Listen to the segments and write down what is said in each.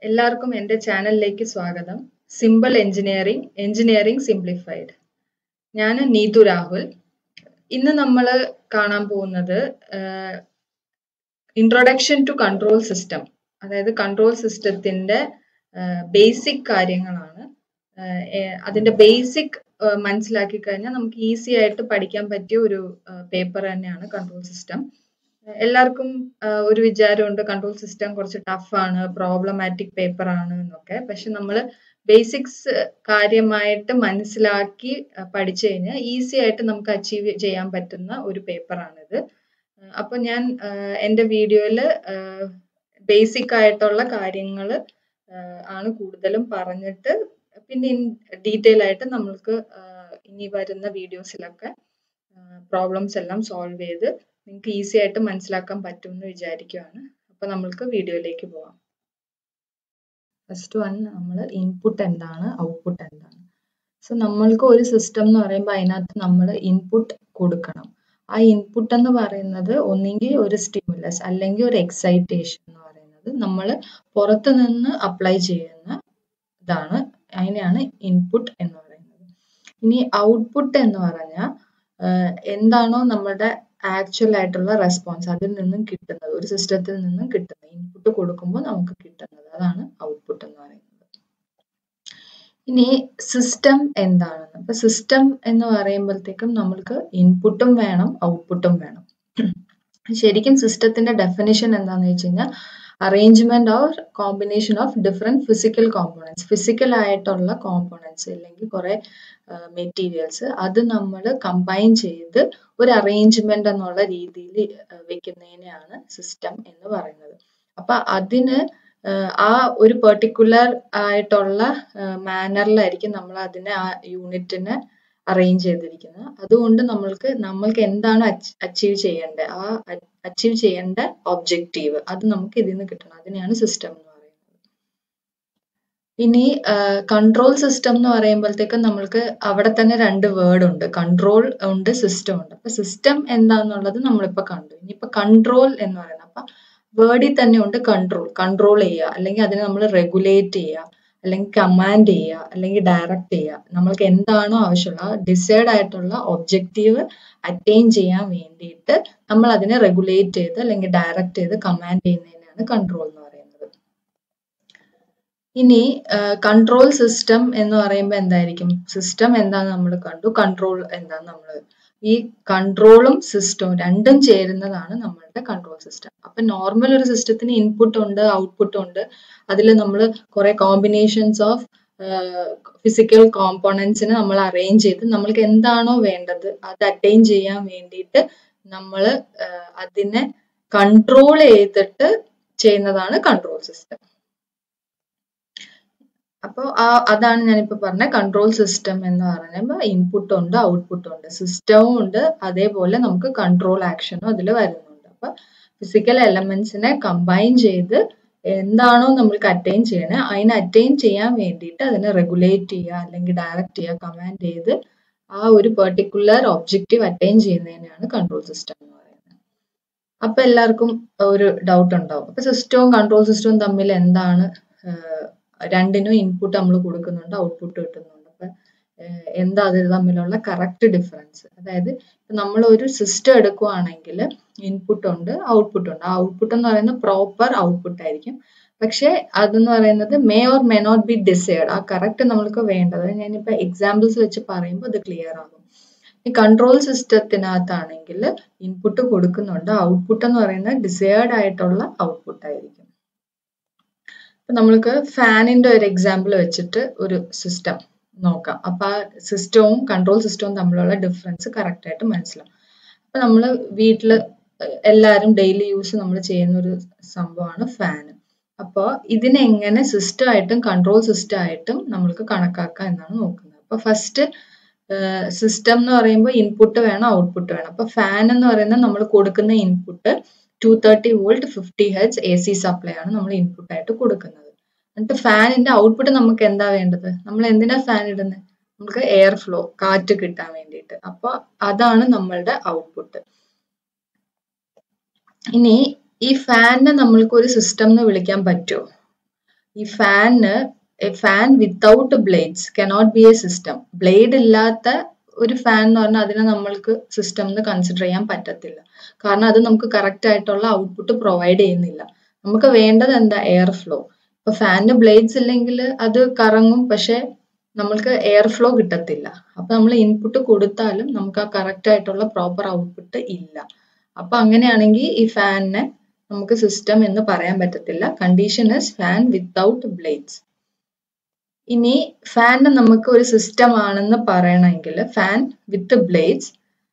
എല്ലാവർക്കും എൻ്റെ ചാനലിലേക്ക് സ്വാഗതം സിമ്പിൾ എഞ്ചിനീയറിംഗ് എഞ്ചിനീയറിംഗ് സിംപ്ലിഫൈഡ് ഞാൻ നീതു രാഹുൽ ഇന്ന് നമ്മൾ കാണാൻ പോകുന്നത് ഇൻട്രൊഡക്ഷൻ ടു കൺട്രോൾ സിസ്റ്റം അതായത് കൺട്രോൾ സിസ്റ്റത്തിന്റെ ബേസിക് കാര്യങ്ങളാണ് അതിന്റെ ബേസിക് മനസ്സിലാക്കി കഴിഞ്ഞാൽ നമുക്ക് ഈസി ആയിട്ട് പഠിക്കാൻ പറ്റിയ ഒരു പേപ്പർ തന്നെയാണ് കൺട്രോൾ സിസ്റ്റം എല്ലാവർക്കും ഒരു വിചാരമുണ്ട് കൺട്രോൾ സിസ്റ്റം കുറച്ച് ടഫാണ് പ്രോബ്ലമാറ്റിക് പേപ്പർ ആണ് എന്നൊക്കെ പക്ഷെ നമ്മൾ ബേസിക്സ് കാര്യമായിട്ട് മനസ്സിലാക്കി പഠിച്ചു കഴിഞ്ഞാൽ ഈസി ആയിട്ട് നമുക്ക് അച്ചീവ് ചെയ്യാൻ പറ്റുന്ന ഒരു പേപ്പറാണിത് അപ്പൊ ഞാൻ എൻ്റെ വീഡിയോയിൽ ബേസിക് ആയിട്ടുള്ള കാര്യങ്ങൾ ആണ് കൂടുതലും പറഞ്ഞിട്ട് പിന്നെ ഡീറ്റെയിൽ ആയിട്ട് നമ്മൾക്ക് ഇനി വരുന്ന വീഡിയോസിലൊക്കെ പ്രോബ്ലംസ് എല്ലാം സോൾവ് ചെയ്ത് നിങ്ങൾക്ക് ഈസി ആയിട്ട് മനസ്സിലാക്കാൻ പറ്റുമെന്ന് വിചാരിക്കുകയാണ് അപ്പൊ നമ്മൾക്ക് വീഡിയോയിലേക്ക് പോവാം ഫസ്റ്റ് വൺ നമ്മൾ ഇൻപുട്ട് എന്താണ് ഔട്ട്പുട്ട് എന്താണ് സോ നമ്മൾക്ക് ഒരു സിസ്റ്റം എന്ന് പറയുമ്പോൾ അതിനകത്ത് നമ്മൾ ഇൻപുട്ട് കൊടുക്കണം ആ ഇൻപുട്ട് എന്ന് പറയുന്നത് ഒന്നെങ്കിൽ ഒരു സ്റ്റിമുലസ് അല്ലെങ്കിൽ ഒരു എക്സൈറ്റേഷൻ എന്ന് പറയുന്നത് നമ്മൾ പുറത്തു നിന്ന് അപ്ലൈ ചെയ്യുന്ന ഇതാണ് അതിനെയാണ് ഇൻപുട്ട് എന്ന് പറയുന്നത് ഇനി ഔട്ട്പുട്ട് എന്ന് പറഞ്ഞാൽ എന്താണോ നമ്മുടെ ആക്ച്വൽ ആയിട്ടുള്ള റെസ്പോൺസ് അതിൽ നിന്നും കിട്ടുന്നത് ഒരു സിസ്റ്റത്തിൽ നിന്നും കിട്ടുന്നത് ഇൻപുട്ട് കൊടുക്കുമ്പോൾ നമുക്ക് കിട്ടുന്നത് അതാണ് ഔട്ട്പുട്ട് എന്ന് പറയുന്നത് ഇനി സിസ്റ്റം എന്താണെന്ന് അപ്പൊ സിസ്റ്റം എന്ന് പറയുമ്പോഴത്തേക്കും നമ്മൾക്ക് ഇൻപുട്ടും വേണം ഔട്ട്പുട്ടും വേണം ശരിക്കും സിസ്റ്റത്തിന്റെ ഡെഫിനിഷൻ എന്താണെന്ന് വെച്ച് കഴിഞ്ഞാൽ arrangement or combination of different physical components physical ആയിട്ടുള്ള കോമ്പോണൻസ് അല്ലെങ്കിൽ കുറെ മെറ്റീരിയൽസ് അത് നമ്മൾ കമ്പൈൻ ചെയ്ത് ഒരു അറേഞ്ച്മെന്റ് എന്നുള്ള രീതിയിൽ വെക്കുന്നതിനെയാണ് സിസ്റ്റം എന്ന് പറയുന്നത് അപ്പൊ അതിന് ആ ഒരു പെർട്ടിക്കുലർ ആയിട്ടുള്ള മാനറിലായിരിക്കും നമ്മൾ അതിനെ ആ യൂണിറ്റിനെ അറേഞ്ച് ചെയ്തിരിക്കുന്നത് അതുകൊണ്ട് നമ്മൾക്ക് നമ്മൾക്ക് എന്താണ് അച്ചീവ് ചെയ്യേണ്ടത് ആ അച്ചീവ് ചെയ്യേണ്ട ഒബ്ജക്റ്റീവ് അത് നമുക്ക് ഇതിൽ നിന്ന് കിട്ടണം അതിനെയാണ് സിസ്റ്റം എന്ന് പറയുന്നത് ഇനി കൺട്രോൾ സിസ്റ്റം എന്ന് പറയുമ്പോഴത്തേക്കും നമ്മൾക്ക് അവിടെ തന്നെ രണ്ട് വേർഡ് ഉണ്ട് കൺട്രോൾ ഉണ്ട് സിസ്റ്റം ഉണ്ട് അപ്പൊ സിസ്റ്റം എന്താന്നുള്ളത് നമ്മളിപ്പോ കണ്ടു ഇനിയിപ്പോ കൺട്രോൾ എന്ന് പറയുന്നത് അപ്പൊ വേർഡിൽ തന്നെ ഉണ്ട് കൺട്രോൾ കൺട്രോൾ ചെയ്യുക അല്ലെങ്കിൽ അതിനെ നമ്മൾ റെഗുലേറ്റ് ചെയ്യുക അല്ലെങ്കിൽ കമാൻഡ് ചെയ്യുക അല്ലെങ്കിൽ ഡയറക്റ്റ് ചെയ്യുക നമ്മൾക്ക് എന്താണോ ആവശ്യമുള്ള ഡിസൈഡ് ആയിട്ടുള്ള ഒബ്ജക്റ്റീവ് അറ്റൈൻ ചെയ്യാൻ വേണ്ടിയിട്ട് നമ്മൾ അതിനെ റെഗുലേറ്റ് ചെയ്ത് അല്ലെങ്കിൽ ഡയറക്റ്റ് ചെയ്ത് കമാൻഡ് ചെയ്യുന്നതിനാണ് കൺട്രോൾ എന്ന് പറയുന്നത് ഇനി കൺട്രോൾ സിസ്റ്റം എന്ന് പറയുമ്പോൾ എന്തായിരിക്കും സിസ്റ്റം എന്താന്ന് നമ്മൾ കണ്ടു കൺട്രോൾ എന്താന്ന് നമ്മൾ ഈ കൺട്രോളും സിസ്റ്റവും രണ്ടും ചേരുന്നതാണ് നമ്മളുടെ കൺട്രോൾ സിസ്റ്റം അപ്പൊ നോർമൽ ഒരു സിസ്റ്റത്തിന് ഇൻപുട്ട് ഉണ്ട് ഔട്ട്പുട്ട് ഉണ്ട് അതിൽ നമ്മൾ കുറെ കോമ്പിനേഷൻസ് ഓഫ് ഫിസിക്കൽ കോമ്പോണൻസിനെ നമ്മൾ അറേഞ്ച് ചെയ്ത് നമ്മൾക്ക് എന്താണോ വേണ്ടത് അത് അറ്റൈൻ ചെയ്യാൻ വേണ്ടിയിട്ട് നമ്മൾ അതിനെ കൺട്രോൾ ചെയ്തിട്ട് ചെയ്യുന്നതാണ് കൺട്രോൾ സിസ്റ്റം അപ്പോൾ ആ അതാണ് ഞാനിപ്പോൾ പറഞ്ഞ കൺട്രോൾ സിസ്റ്റം എന്ന് പറയുമ്പോൾ ഇൻപുട്ട് ഉണ്ട് ഔട്ട്പുട്ട് ഉണ്ട് സിസ്റ്റവും ഉണ്ട് അതേപോലെ നമുക്ക് കൺട്രോൾ ആക്ഷനും അതിൽ വരുന്നുണ്ട് അപ്പൊ ഫിസിക്കൽ എലമെന്റ്സിനെ കമ്പൈൻ ചെയ്ത് എന്താണോ നമ്മൾക്ക് അറ്റൈൻ ചെയ്യണേ അതിനെ അറ്റൈൻ ചെയ്യാൻ വേണ്ടിയിട്ട് അതിനെ റെഗുലേറ്റ് ചെയ്യുക അല്ലെങ്കിൽ ഡയറക്റ്റ് ചെയ്യുക കമാൻഡ് ചെയ്ത് ആ ഒരു പെർട്ടിക്കുലർ ഒബ്ജക്റ്റീവ് അറ്റൈൻ ചെയ്യുന്നതിനാണ് കൺട്രോൾ സിസ്റ്റം എന്ന് പറയുന്നത് അപ്പൊ എല്ലാവർക്കും ഒരു ഡൗട്ട് ഉണ്ടാവും അപ്പൊ സിസ്റ്റവും കൺട്രോൾ സിസ്റ്റവും തമ്മിൽ എന്താണ് രണ്ടിനും ഇൻപുട്ട് നമ്മൾ കൊടുക്കുന്നുണ്ട് ഔട്ട്പുട്ട് കിട്ടുന്നുണ്ട് അപ്പൊ എന്താ അതിൽ തമ്മിലുള്ള കറക്റ്റ് ഡിഫറൻസ് അതായത് നമ്മൾ ഒരു സിസ്റ്റം എടുക്കുവാണെങ്കിൽ ഇൻപുട്ട് ഉണ്ട് ഔട്ട്പുട്ട് ഉണ്ട് ആ ഔട്ട്പുട്ട് എന്ന് പറയുന്നത് പ്രോപ്പർ ഔട്ട്പുട്ട് ആയിരിക്കും പക്ഷെ അതെന്ന് പറയുന്നത് may or may not be decide ആ കറക്റ്റ് നമ്മൾക്ക് വേണ്ടത് ഞാനിപ്പോ എക്സാമ്പിൾസ് വെച്ച് പറയുമ്പോൾ അത് ക്ലിയർ ആകും ഈ കൺട്രോൾ സിസ്റ്റത്തിനകത്താണെങ്കിൽ ഇൻപുട്ട് കൊടുക്കുന്നുണ്ട് ഔട്ട്പുട്ട് എന്ന് പറയുന്നത് ഡിസൈഡ് ആയിട്ടുള്ള ഔട്ട്പുട്ട് ആയിരിക്കും ഇപ്പൊ നമ്മൾക്ക് ഫാനിന്റെ ഒരു എക്സാമ്പിൾ വെച്ചിട്ട് ഒരു സിസ്റ്റം നോക്കാം അപ്പൊ ആ സിസ്റ്റവും കൺട്രോൾ സിസ്റ്റവും തമ്മിലുള്ള ഡിഫറൻസ് കറക്റ്റ് ആയിട്ട് മനസ്സിലാവും അപ്പൊ നമ്മൾ വീട്ടിൽ എല്ലാവരും ഡെയിലി യൂസ് നമ്മൾ ചെയ്യുന്ന ഒരു സംഭവമാണ് ഫാൻ അപ്പോൾ ഇതിനെ എങ്ങനെ സിസ്റ്റം ആയിട്ടും കൺട്രോൾ സിസ്റ്റം ആയിട്ടും നമ്മൾക്ക് കണക്കാക്കാം എന്നാണ് നോക്കുന്നത് അപ്പൊ ഫസ്റ്റ് സിസ്റ്റം എന്ന് പറയുമ്പോൾ ഇൻപുട്ട് വേണം ഔട്ട്പുട്ട് വേണം അപ്പൊ ഫാൻ എന്ന് പറയുന്നത് നമ്മൾ കൊടുക്കുന്ന input two thirty volt fifty hertz A C supply ആണ് നമ്മൾ ഇൻപുട്ട് ആയിട്ട് കൊടുക്കുന്നത് എന്നിട്ട് ഫാനിന്റെ ഔട്ട്പുട്ട് നമുക്ക് എന്താ വേണ്ടത് നമ്മൾ എന്തിനാ ഫാൻ ഇടുന്നത് നമുക്ക് എയർ ഫ്ലോ കാറ്റ് കിട്ടാൻ വേണ്ടിയിട്ട് അപ്പൊ അതാണ് നമ്മളുടെ ഔട്ട്പുട്ട് ഇനി ഈ ഫാനിനെ നമ്മൾക്ക് ഒരു സിസ്റ്റം എന്ന് വിളിക്കാൻ പറ്റുമോ ഈ ഫാന് fan without blades cannot be a system blade ഇല്ലാത്ത ഒരു ഫാൻ എന്ന് പറഞ്ഞാൽ അതിനെ നമ്മൾക്ക് സിസ്റ്റം എന്ന് കൺസിഡർ ചെയ്യാൻ പറ്റത്തില്ല കാരണം അത് നമുക്ക് കറക്റ്റ് ആയിട്ടുള്ള ഔട്ട്പുട്ട് പ്രൊവൈഡ് ചെയ്യുന്നില്ല നമുക്ക് വേണ്ടത് എന്താ എയർ ഫ്ലോ ഇപ്പൊ ഫാനിന് ബ്ലേഡ്സ് ഇല്ലെങ്കിൽ അത് കറങ്ങും പക്ഷെ നമ്മൾക്ക് എയർ ഫ്ലോ കിട്ടത്തില്ല അപ്പൊ നമ്മൾ ഇൻപുട്ട് കൊടുത്താലും നമുക്ക് ആ കറക്റ്റ് ആയിട്ടുള്ള പ്രോപ്പർ ഔട്ട്പുട്ട് ഇല്ല അപ്പൊ അങ്ങനെയാണെങ്കിൽ ഈ ഫാനിനെ നമുക്ക് സിസ്റ്റം എന്ന് പറയാൻ പറ്റത്തില്ല condition is fan without blades ഇനി ഫാനിന് നമുക്ക് ഒരു സിസ്റ്റം ആണെന്ന് പറയണമെങ്കിൽ ഫാൻ വിത്ത് ബ്ലേഡ്സ്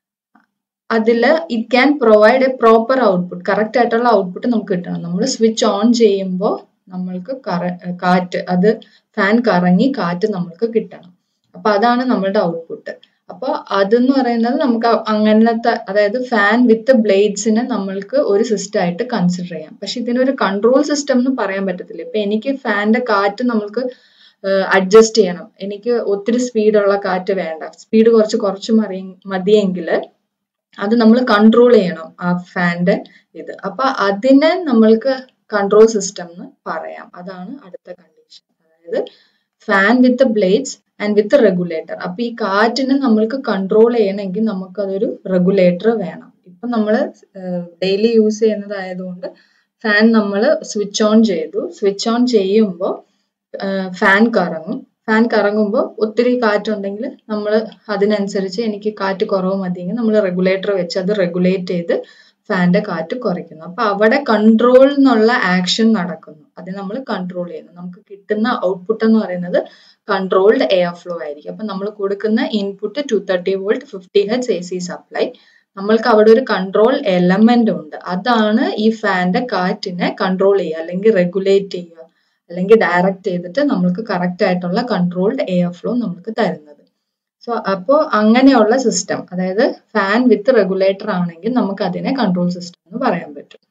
അതിൽ it can provide a proper output correct ആയിട്ടുള്ള ഔട്ട്പുട്ട് നമുക്ക് കിട്ടണം നമ്മൾ സ്വിച്ച് ഓൺ ചെയ്യുമ്പോൾ നമ്മൾക്ക് കറ കാറ്റ് അത് ഫാൻ കറങ്ങി കാറ്റ് നമ്മൾക്ക് കിട്ടണം അപ്പൊ അതാണ് നമ്മളുടെ ഔട്ട്പുട്ട് അപ്പൊ അതെന്ന് പറയുന്നത് നമുക്ക് അങ്ങനത്തെ അതായത് ഫാൻ വിത്ത് ബ്ലേഡ്സിനെ നമ്മൾക്ക് ഒരു സിസ്റ്റം ആയിട്ട് കൺസിഡർ ചെയ്യാം പക്ഷെ ഇതിനൊരു കൺട്രോൾ സിസ്റ്റം എന്ന് പറയാൻ പറ്റത്തില്ല ഇപ്പൊ എനിക്ക് ഫാനിന്റെ കാറ്റ് നമ്മൾക്ക് അഡ്ജസ്റ്റ് ചെയ്യണം എനിക്ക് ഒത്തിരി സ്പീഡുള്ള കാറ്റ് വേണ്ട സ്പീഡ് കുറച്ച് കുറച്ച് മറി മതിയെങ്കിൽ അത് നമ്മൾ കൺട്രോൾ ചെയ്യണം ആ ഫാനിന്റെ ഇത് അപ്പൊ അതിനെ നമ്മൾക്ക് കൺട്രോൾ സിസ്റ്റം എന്ന് പറയാം അതാണ് അടുത്ത കണ്ടീഷൻ അതായത് fan with blades and with regulator അപ്പൊ ഈ കാറ്റിനെ നമ്മൾക്ക് കൺട്രോൾ ചെയ്യണമെങ്കിൽ നമുക്ക് അതൊരു റെഗുലേറ്റർ വേണം ഇപ്പൊ നമ്മൾ ഡെയിലി യൂസ് ചെയ്യുന്നതായതുകൊണ്ട് ഫാൻ നമ്മൾ സ്വിച്ച് ഓൺ ചെയ്തു സ്വിച്ച് ഓൺ ചെയ്യുമ്പോൾ ഫാൻ കറങ്ങും ഫാൻ കറങ്ങുമ്പോൾ ഒത്തിരി കാറ്റുണ്ടെങ്കിൽ നമ്മൾ അതിനനുസരിച്ച് എനിക്ക് കാറ്റ് കുറവ് മതിയെങ്കിൽ നമ്മൾ റെഗുലേറ്റർ വെച്ച് അത് റെഗുലേറ്റ് ചെയ്ത് ഫാന്റെ കാറ്റ് കുറയ്ക്കുന്നു അപ്പൊ അവിടെ കൺട്രോൾ എന്നുള്ള ആക്ഷൻ നടക്കുന്നു അത് നമ്മൾ കൺട്രോൾ ചെയ്യുന്നു നമുക്ക് കിട്ടുന്ന ഔട്ട്പുട്ട് എന്ന് പറയുന്നത് കൺട്രോൾഡ് എയർ ഫ്ലോ ആയിരിക്കും അപ്പൊ നമ്മൾ കൊടുക്കുന്ന input two thirty volt fifty H A C supply നമ്മൾക്ക് അവിടെ ഒരു കൺട്രോൾ എലമെന്റ് ഉണ്ട് അതാണ് ഈ ഫാന്റെ കാറ്റിനെ കൺട്രോൾ ചെയ്യുക അല്ലെങ്കിൽ റെഗുലേറ്റ് ചെയ്യുക അല്ലെങ്കിൽ ഡയറക്റ്റ് ചെയ്തിട്ട് നമ്മൾക്ക് കറക്റ്റ് ആയിട്ടുള്ള കൺട്രോൾഡ് എയർ ഫ്ലോ നമുക്ക് തരുന്നത് സോ അപ്പോൾ അങ്ങനെയുള്ള സിസ്റ്റം അതായത് ഫാൻ വിത്ത് റെഗുലേറ്റർ ആണെങ്കിൽ നമുക്ക് അതിനെ കൺട്രോൾ സിസ്റ്റം എന്ന് പറയാൻ പറ്റും